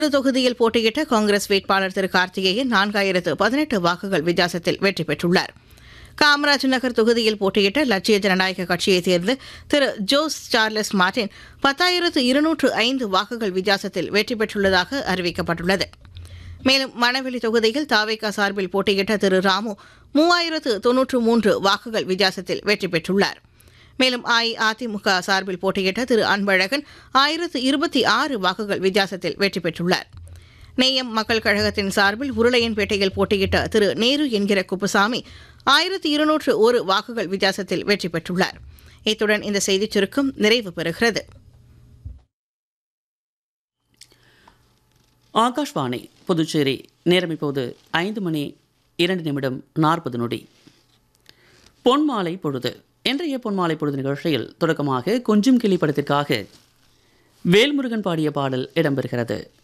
தொகுதியில் போட்டியிட்ட காங்கிரஸ் வேட்பாளர் திரு கார்த்திகேயன் நான்காயிரத்து பதினெட்டு வாக்குகள் வித்தியாசத்தில் வெற்றி பெற்றுள்ளார் காமராஜ் நகர் தொகுதியில் போட்டியிட்ட லட்சிய ஜனநாயக கட்சியைச் சேர்ந்த திரு ஜோஸ் சார்லஸ் மார்டின் பத்தாயிரத்து இருநூற்று ஐந்து வாக்குகள் வித்தியாசத்தில் வெற்றி பெற்றுள்ளதாக அறிவிக்கப்பட்டுள்ளது மேலும் மணவெளி தொகுதியில் தாவேகா சார்பில் போட்டியிட்ட திரு ராமு மூவாயிரத்து தொன்னூற்று மூன்று வாக்குகள் வித்தியாசத்தில் வெற்றி பெற்றுள்ளார் மேலும் அஇஅதிமுக சார்பில் போட்டியிட்ட திரு அன்பழகன் ஆயிரத்து இருபத்தி ஆறு வாக்குகள் வித்தியாசத்தில் வெற்றி பெற்றுள்ளார் நேயம் மக்கள் கழகத்தின் சார்பில் உருளையன்பேட்டையில் போட்டியிட்ட திரு நேரு என்கிற குப்புசாமி ஆயிரத்து இருநூற்று ஒரு வாக்குகள் வித்தியாசத்தில் வெற்றி பெற்றுள்ளார் இத்துடன் இந்த செய்திச் சுருக்கம் நிறைவு பெறுகிறது ஆகாஷ்வாணி புதுச்சேரி நேரம் இப்போது ஐந்து மணி இரண்டு நிமிடம் நாற்பது நொடி பொன்மாலை பொழுது இன்றைய பொன்மாலை பொழுது நிகழ்ச்சியில் தொடக்கமாக கொஞ்சம் கிளி படத்திற்காக வேல்முருகன் பாடிய பாடல் இடம்பெறுகிறது